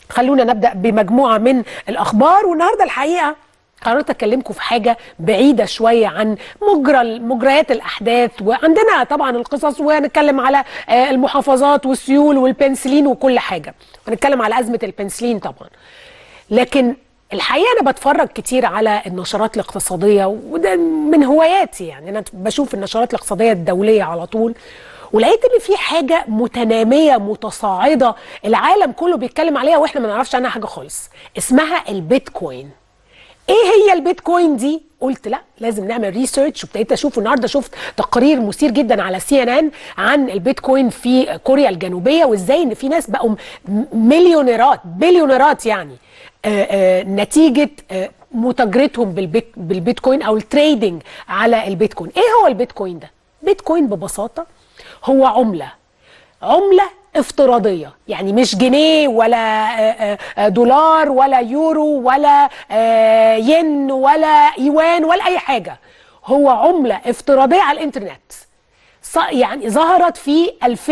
خلونا نبدا بمجموعه من الاخبار والنهارده الحقيقه قررت اكلمكم في حاجه بعيده شويه عن مجرى مجريات الاحداث وعندنا طبعا القصص وهنتكلم على آه، المحافظات والسيول والبنسلين وكل حاجه ونتكلم على ازمه البنسلين طبعا لكن الحقيقه انا بتفرج كتير على النشرات الاقتصاديه وده من هواياتي يعني انا بشوف النشرات الاقتصاديه الدوليه على طول ولقيت ان في حاجه متناميه متصاعده العالم كله بيتكلم عليها واحنا ما نعرفش عنها حاجه خالص اسمها البيتكوين ايه هي البيتكوين دي قلت لا لازم نعمل ريسيرش وابتديت اشوف النهارده شفت تقرير مثير جدا على سي ان ان عن البيتكوين في كوريا الجنوبيه وازاي ان في ناس بقوا م- مليونيرات بليونيرات يعني آه، آه، نتيجه آه، متاجرتهم بالبيت بالبيتكوين او التريدنج على البيتكوين ايه هو البيتكوين ده بيتكوين ببساطه هو عمله عملة افتراضية يعني مش جنيه ولا آه، آه، دولار ولا يورو ولا آه، ين ولا ايوان ولا اي حاجة هو عملة افتراضية على الانترنت ص- يعني ظهرت في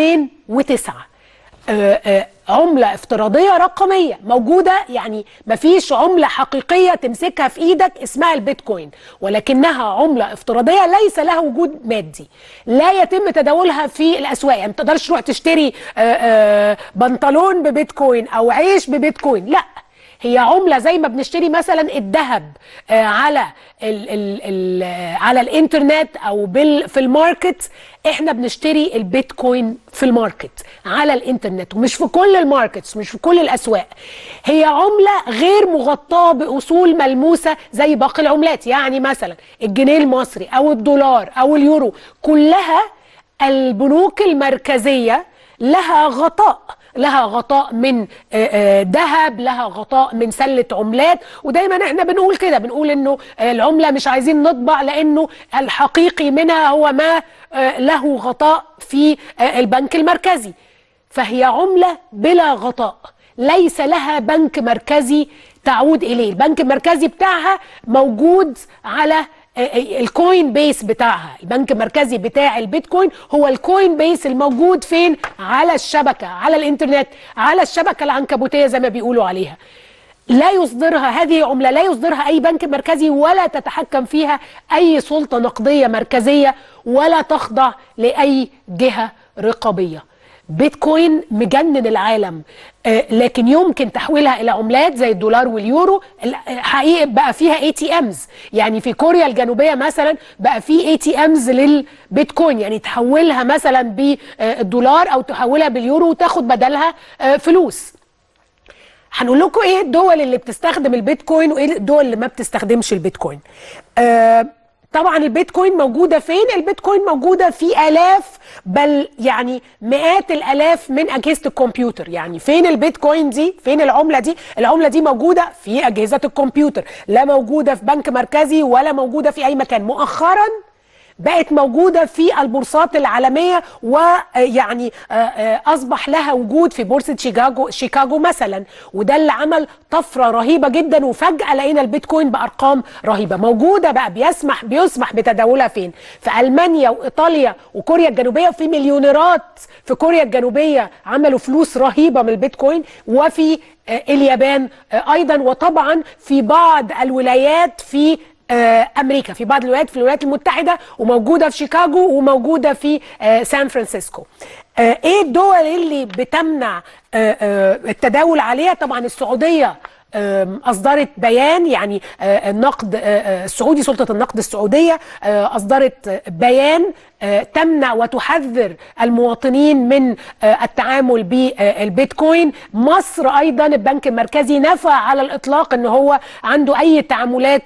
2009 آه، آه، عملة افتراضية رقمية موجودة يعني مفيش عملة حقيقية تمسكها في ايدك اسمها البيتكوين ولكنها عملة افتراضية ليس لها وجود مادي لا يتم تداولها في الاسواق يعني ما تقدرش تروح تشتري آه، آه، بنطلون ببيتكوين او عيش ببيتكوين لا هي عمله زي ما بنشتري مثلا الذهب آه، على ال ال ال آه، على الانترنت او بال في الماركت احنا بنشتري البيتكوين في الماركت على الانترنت ومش في كل الماركتس مش في كل الاسواق هي عمله غير مغطاه باصول ملموسه زي باقي العملات يعني مثلا الجنيه المصري او الدولار او اليورو كلها البنوك المركزيه لها غطاء لها غطاء من آه، آه، ذهب لها غطاء من سلة عملات ودايما احنا بنقول كده بنقول انه آه، العملة مش عايزين نطبع لانه الحقيقي منها هو ما آه، له غطاء في آه، البنك المركزي فهي عملة بلا غطاء ليس لها بنك مركزي تعود اليه البنك المركزي بتاعها موجود على الكوين بيس بتاعها البنك المركزي بتاع البيتكوين هو الكوين بيس الموجود فين على الشبكة على الانترنت على الشبكة العنكبوتية زي ما بيقولوا عليها لا يصدرها هذه عملة لا يصدرها أي بنك مركزي ولا تتحكم فيها أي سلطة نقدية مركزية ولا تخضع لأي جهة رقابية بيتكوين مجنن العالم آه، لكن يمكن تحويلها الى عملات زي الدولار واليورو ال- حقيقي بقى فيها اي تي امز يعني في كوريا الجنوبيه مثلا بقى في اي تي امز للبيتكوين يعني تحولها مثلا بالدولار او تحولها باليورو وتاخد بدلها آه، فلوس هنقول لكم ايه الدول اللي بتستخدم البيتكوين وايه الدول اللي ما بتستخدمش البيتكوين آه طبعا البيتكوين موجوده فين البيتكوين موجوده في الاف بل يعني مئات الالاف من اجهزه الكمبيوتر يعني فين البيتكوين دي فين العمله دي العمله دي موجوده في اجهزه الكمبيوتر لا موجوده في بنك مركزي ولا موجوده في اي مكان مؤخرا بقت موجودة في البورصات العالمية ويعني أصبح لها وجود في بورصة شيكاغو شيكاغو مثلا وده اللي عمل طفرة رهيبة جدا وفجأة لقينا البيتكوين بأرقام رهيبة موجودة بقى بيسمح بيسمح بتداولها فين في ألمانيا وإيطاليا وكوريا الجنوبية وفي مليونيرات في كوريا الجنوبية عملوا فلوس رهيبة من البيتكوين وفي آه، اليابان آه، أيضا وطبعا في بعض الولايات في آه، امريكا في بعض الولايات في الولايات المتحده وموجوده في شيكاغو وموجوده في آه، سان فرانسيسكو آه، ايه الدول اللي بتمنع آه، آه، التداول عليها طبعا السعوديه آم، اصدرت بيان يعني آه، النقد آه، آه، السعودي سلطه النقد السعوديه آه، اصدرت آه، بيان آه، تمنع وتحذر المواطنين من آه، التعامل بالبيتكوين مصر ايضا البنك المركزي نفى على الاطلاق ان هو عنده اي تعاملات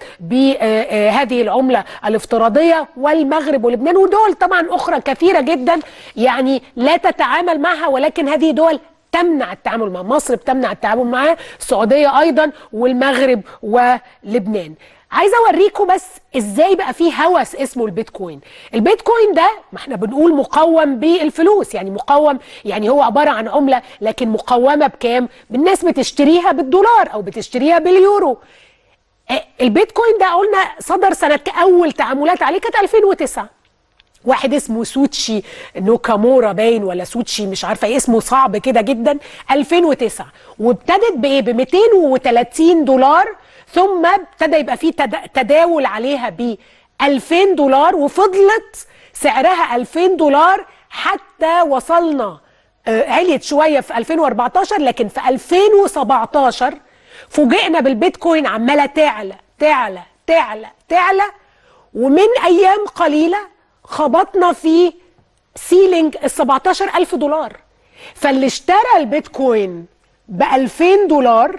بهذه العمله الافتراضيه والمغرب ولبنان ودول طبعا اخرى كثيره جدا يعني لا تتعامل معها ولكن هذه دول تمنع التعامل مع مصر بتمنع التعامل معاه السعوديه ايضا والمغرب ولبنان عايزه اوريكم بس ازاي بقى في هوس اسمه البيتكوين البيتكوين ده ما احنا بنقول مقوم بالفلوس يعني مقوم يعني هو عباره عن عمله لكن مقومه بكام الناس بتشتريها بالدولار او بتشتريها باليورو آه، البيتكوين ده قلنا صدر سنه اول تعاملات عليه كانت 2009 واحد اسمه سوتشي نوكامورا باين ولا سوتشي مش عارفه ايه اسمه صعب كده جدا 2009 وابتدت بايه ب 230 دولار ثم ابتدى يبقى في تدا- تداول عليها ب 2000 دولار وفضلت سعرها 2000 دولار حتى وصلنا آه، عليت شويه في 2014 لكن في 2017 فوجئنا بالبيتكوين عماله تعلى تعلى تعلى تعلى ومن ايام قليله خبطنا في سيلينج ال 17000 دولار فاللي اشترى البيتكوين ب 2000 دولار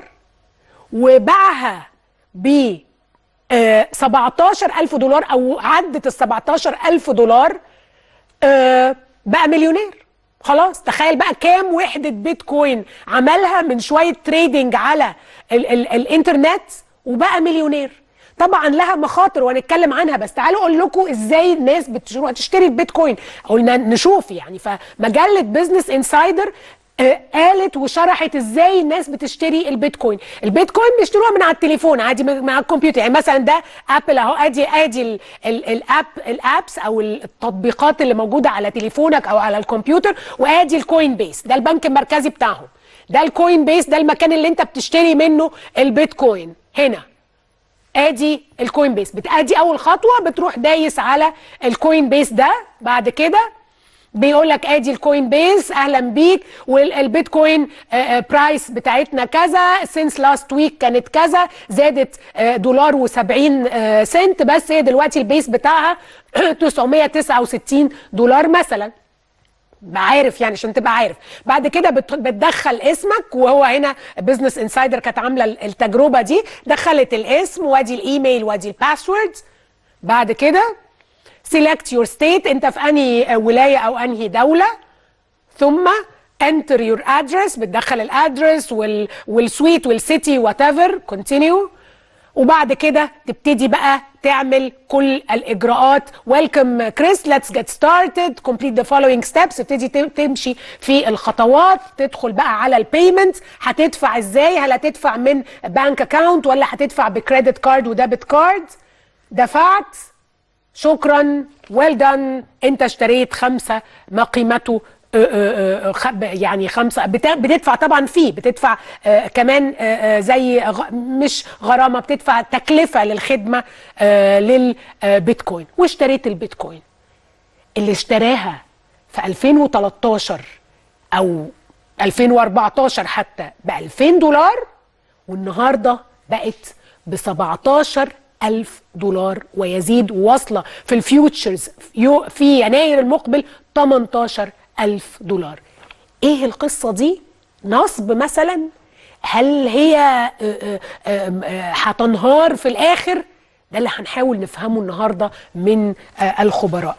وباعها ب آه، 17000 دولار او عدت ال 17000 دولار آه، بقى مليونير خلاص تخيل بقى كام وحدة بيتكوين عملها من شوية تريدنج على ال ال الانترنت وبقى مليونير طبعا لها مخاطر وهنتكلم عنها بس تعالوا اقول لكم ازاي الناس بتشتري تشتري البيتكوين قلنا نشوف يعني فمجله بزنس انسايدر آه، قالت وشرحت ازاي الناس بتشتري البيتكوين البيتكوين بيشتروها من على التليفون عادي من من على الكمبيوتر يعني مثلا ده ابل اهو ادي ادي ال- ال- الاب الابس او التطبيقات اللي موجوده على تليفونك او على الكمبيوتر وادي الكوين بيس ده البنك المركزي بتاعهم ده الكوين بيس ده المكان اللي انت بتشتري منه البيتكوين هنا ادي الكوين بيس بتادي اول خطوه بتروح دايس على الكوين بيس ده بعد كده بيقول لك ادي الكوين بيس اهلا بيك والبيتكوين برايس بتاعتنا كذا سينس لاست ويك كانت كذا زادت آه، دولار و70 سنت بس هي دلوقتي البيس بتاعها 969 دولار مثلا تبقى عارف يعني عشان تبقى عارف بعد كده بت- بتدخل اسمك وهو هنا بزنس انسايدر كانت عامله التجربه دي دخلت الاسم وادي الايميل وادي الباسورد بعد كده سيلكت يور ستيت انت في انهي ولايه او انهي دوله ثم enter your address بتدخل الادرس وال والسويت والسيتي وات ايفر كونتينيو وبعد كده تبتدي بقى تعمل كل الاجراءات ويلكم كريس ليتس جيت ستارتد كومبليت ذا فولوينج ستيبس تبتدي تم- تمشي في الخطوات تدخل بقى على البيمنت هتدفع ازاي هل هتدفع من بانك اكاونت ولا هتدفع بكريدت كارد وديبت كارد دفعت شكرا ويل دان انت اشتريت خمسه ما قيمته آه، آه، آه، خ- يعني خمسه بت- بتدفع طبعا فيه بتدفع آه، كمان آه، آه، زي غ- مش غرامه بتدفع تكلفه للخدمه آه، للبيتكوين واشتريت البيتكوين اللي اشتراها في 2013 او 2014 حتى ب 2000 دولار والنهارده بقت ب 17 ألف دولار ويزيد وواصلة في الفيوتشرز يو- في يناير المقبل 18 ألف دولار ايه القصة دي نصب مثلا هل هي آه، آه، آه، آه، هتنهار في الآخر ده اللي هنحاول نفهمه النهاردة من آه، الخبراء